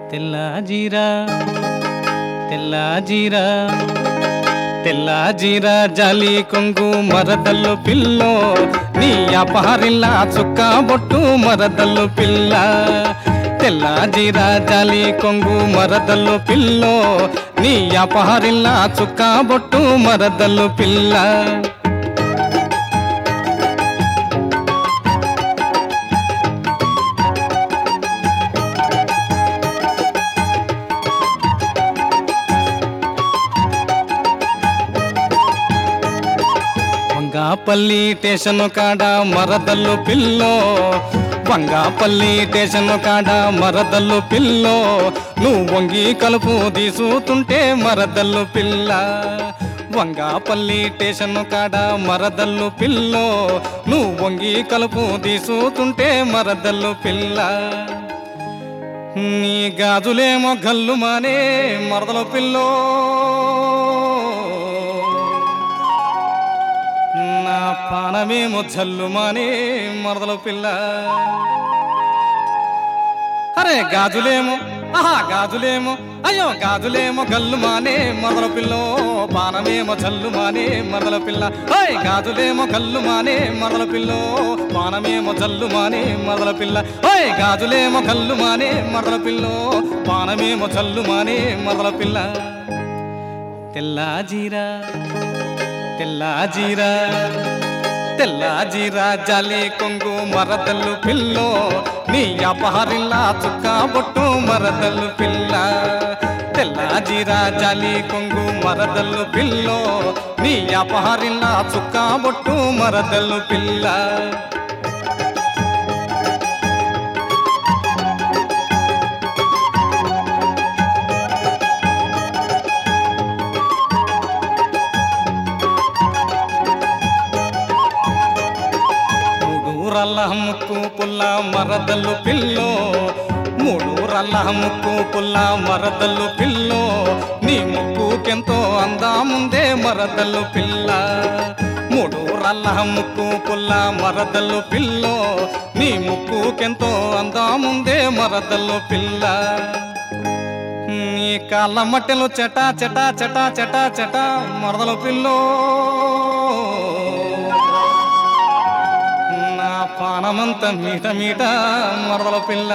తెల్ల జీరా తెల్ల జీరా తెల్ల జీరా జాలి కొంగు మరదల్లు పిల్లో నీ అపహరిల్లా చుక్క బొట్టు మరదల్లు పిల్ల తెల్ల జీరా జాలి కొంగు మరదల్లు పిల్లో నీ అపహరిల్లా చుక్క బొట్టు మరదల్లు పిల్ల వంగాపల్లి స్టేషన్ కాడ మరదల్లు పిల్లో వంగాపల్లి స్టేషన్ కాడ మరదల్లు పిల్లో నువ్వు వంగి కలుపు తీసుతుంటే మరదల్లు పిల్ల వంగాపల్లి స్టేషన్ కాడ మరదల్లు పిల్లో నువ్వు వంగి కలుపు తీసుతుంటే మరదల్లు పిల్ల నీ గాజులేమో గల్లు మానే మరదలు పిల్లో నా పానమేమో జల్లుమానే మరదలు పిల్ల అరే గాజులేమో ఆహా గాజులేమో అయ్యో గాజులేమో గల్లుమానే మరదల పిల్లో పానమేమో జల్లుమానే మరదల పిల్ల ఓయ్ గాజులేమో గల్లుమానే మరదల పిల్లో పానమేమో జల్లుమానే మరదల పిల్ల ఓయ్ గాజులేమో గల్లుమానే మరదల పిల్లో పానమేమో జల్లుమానే మరదల పిల్ల తెల్లా జీరా తెల్లా జీరా తెల్లా జీరా జాలి కొంగు మరదల్లు పిల్లో నీ అపహరిల్లా చుక్క బొట్టు మరదల్లు పిల్ల తెల్లా జీరా జాలి కొంగు మరదల్లు పిల్లో నీ అపహరిల్లా చుక్క బొట్టు మరదల్లు పిల్ల మూడు రల్ల ముక్కు పుల్ల మరదల్లు పిల్లో మూడు రల్ల ముక్కు పుల్ల మరదల్లు పిల్లో నీ ముక్కుకెంతో అందాముందే మరదల్లు పిల్ల మూడు రల్ల ముక్కు పుల్ల మరదల్లు పిల్లో నీ ముక్కుకెంతో అందాముందే మరదల్లు పిల్ల నీ కాళ్ళ మట్టెలు చెటా చెటా చెటా చెటా చెటా మరదలు పిల్లో నా పానమంత మీట మీట మరదల పిల్ల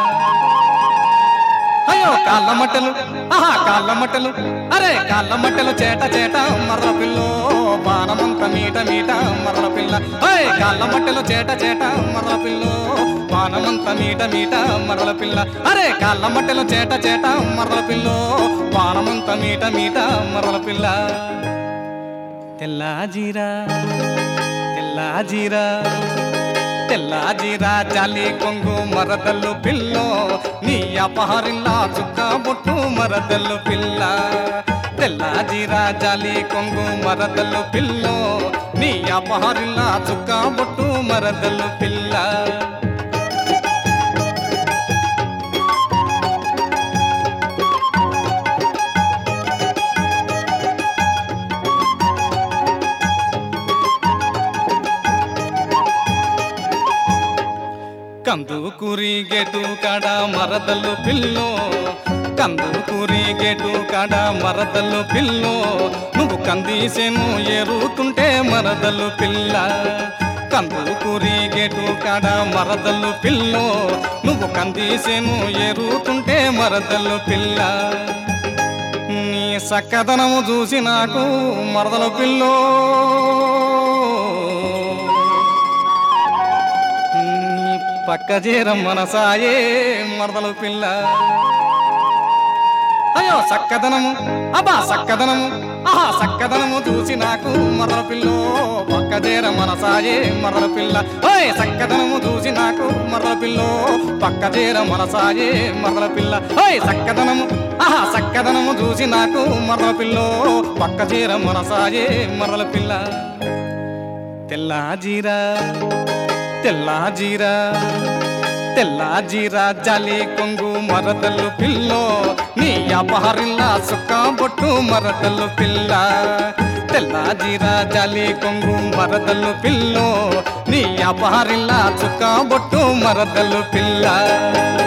అయ్యో కాళ్ళ మట్టెలు ఆహా కాళ్ళ మట్టెలు అరే కాళ్ళ మట్టెలు చేట చేట మరల పిల్లో పానమంత మీట మీట మరల పిల్ల అయ్ కాళ్ళ మట్టెలు చేట చేట మరల పిల్లో పానమంత మీట మీట మరల పిల్ల అరే కాళ్ళ మట్టెలు చేట చేట మరల పిల్లో పానమంత మీట మీట మరల పిల్ల తెల్లా జీరా తెల్లా జీరా తెల్లా జీరా జాలి కొంగు మరదల్లు పిల్లో నీ అపహరిల్లా చుక్క బొట్టు మరదల్లు పిల్ల తెల్లా జీరా జాలి కొంగు మరదల్లు పిల్లో నీ అపహరిల్లా చుక్క బొట్టు మరదల్లు పిల్ల కందు కూరి గేటు కాడ మరదల్లు పిల్లో కందు కూరి గేటు కాడ మరదల్లు పిల్లో నువ్వు కందీసేను ఏరుతుంటే మరదల్లు పిల్ల కందు కూరి గేటు కాడ మరదల్లు పిల్లో నువ్వు కందీసేను ఏరుతుంటే మరదల్లు పిల్ల నీ సక్కదనము చూసి నాకు మరదలు పిల్లో నీ పక్క చేర మనసాయే మరదలు పిల్ల అయ్యో సక్కదనము అబ్బా సక్కదనము ఆహా సక్కదనము చూసి నాకు మరల పిల్లో పక్క చేర మనసాయే మరల పిల్ల ఓయ్ సక్కదనము చూసి నాకు మరల పిల్లో పక్క చేర మనసాయే మరల పిల్ల ఓయ్ సక్కదనము ఆహా సక్కదనము చూసి నాకు మరల పిల్లో పక్క చేర మనసాయే మరల పిల్ల తెల్లా జీరా తెల్లా జీరా తెల్లా జీరా జాలి కొంగు మరదల్లు పిల్లో నీ అపహరిల్లా సుక్క బొట్టు మరదల్లు పిల్ల తెల్లా జీరా జాలి కొంగు మరదల్లు పిల్లో నీ అపహరిల్లా చుక్క బొట్టు మరదల్లు పిల్ల